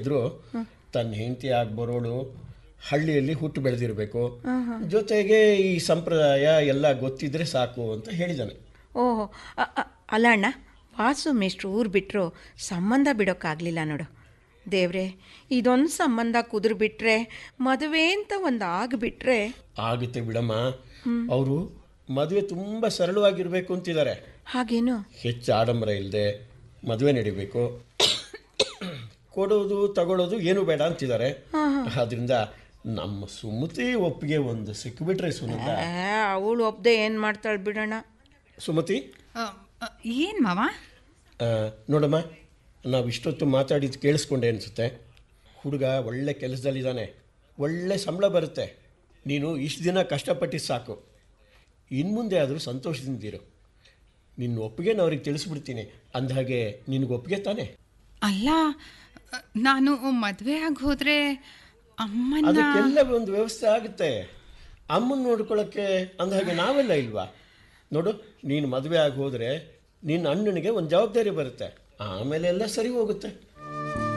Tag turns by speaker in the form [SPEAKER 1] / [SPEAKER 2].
[SPEAKER 1] ಇದ್ರು ತನ್ನ ಹೆಂಡತಿ ಆಗಿ ಬರೋಳು ಹಳ್ಳಿಯಲ್ಲಿ ಹುಟ್ಟು ಬೆಳೆದಿರಬೇಕು ಜೊತೆಗೆ ಈ ಸಂಪ್ರದಾಯ ಎಲ್ಲ ಗೊತ್ತಿದ್ರೆ ಸಾಕು ಅಂತ ಹೇಳಿದ್ದಾನೆ
[SPEAKER 2] ಓಹೋ ಅ- ಅ- ಅಲ್ಲ ಅಣ್ಣ ವಾಸು ಮೇಷ್ಟ್ರು ಊರು ಬಿಟ್ಟರು ಸಂಬಂಧ ಬಿಡೋಕ್ಕಾಗಲಿಲ್ಲ ನೋಡು ದೇವ್ರೆ ಇದೊಂದು ಸಂಬಂಧ ಕುದುರು ಬಿಟ್ರೆ ಮದುವೆ ಅಂತ ಒಂದು ಆಗಿಬಿಟ್ರೆ
[SPEAKER 1] ಆಗುತ್ತೆ ಬಿಡಮ್ಮ ಅವರು ಮದುವೆ ತುಂಬ ಸರಳವಾಗಿರಬೇಕು ಅಂತಿದ್ದಾರೆ
[SPEAKER 2] ಹಾಗೇನು
[SPEAKER 1] ಹೆಚ್ಚು ಆಡಂಬರ ಇಲ್ಲದೆ ಮದುವೆ ನಡಿಬೇಕು ಕೊಡೋದು ತಗೊಳ್ಳೋದು ಏನು ಬೇಡ ಅಂತಿದ್ದಾರೆ ಆದ್ರಿಂದ ನಮ್ಮ ಸುಮತಿ ಒಪ್ಪಿಗೆ ಒಂದು ಸಿಕ್ಕಿಬಿಟ್ರೆ ಸುನಂದ
[SPEAKER 2] ಅವಳು ಒಪ್ಪದೆ ಏನು ಮಾಡ್ತಾಳೆ ಬಿಡೋಣ
[SPEAKER 1] ಸುಮತಿ
[SPEAKER 3] ಏನು ಮಾವ
[SPEAKER 1] ಆ, ನೋಡಮ್ಮ ನಾವು ಇಷ್ಟೊತ್ತು ಮಾತಾಡಿದ್ದು ಕೇಳಿಸ್ಕೊಂಡೆ ಅನಿಸುತ್ತೆ ಹುಡುಗ ಒಳ್ಳೆ ಕೆಲಸದಲ್ಲಿದ್ದಾನೆ ಒಳ್ಳೆ ಸಂಬಳ ಬರುತ್ತೆ ನೀನು ಇಷ್ಟು ದಿನ ಕಷ್ಟಪಟ್ಟಿದ್ದು ಸಾಕು ಇನ್ನು ಮುಂದೆ ಆದರೂ ಸಂತೋಷದಿಂದಿರು ನಿನ್ನ ಒಪ್ಪಿಗೆನ ಅವ್ರಿಗೆ ತಿಳಿಸ್ಬಿಡ್ತೀನಿ ಅಂದಹಾಗೆ ನಿನಗೆ ಒಪ್ಪಿಗೆ ತಾನೆ
[SPEAKER 3] ಅಲ್ಲ ಅ, ನಾನು ಮದುವೆ ಆಗಿ ಹೋದ್ರೆ ಅಮ್ಮನ
[SPEAKER 1] ಅದಕ್ಕೆಲ್ಲ ಒಂದು ವ್ಯವಸ್ಥೆ ಆಗುತ್ತೆ ಅಮ್ಮನ ನೋಡ್ಕೊಳ್ಳೋಕ್ಕೆ ಅಂದಹಾಗೆ ನಾವೆಲ್ಲ ಇಲ್ವಾ ನೋಡು ನೀನು ಮದುವೆ ಆಗಿ ಹೋದರೆ ನಿನ್ನ ಅಣ್ಣನಿಗೆ ಒಂದು ಜವಾಬ್ದಾರಿ ಬರುತ್ತೆ ಆಮೇಲೆ ಎಲ್ಲ ಸರಿ ಹೋಗುತ್ತೆ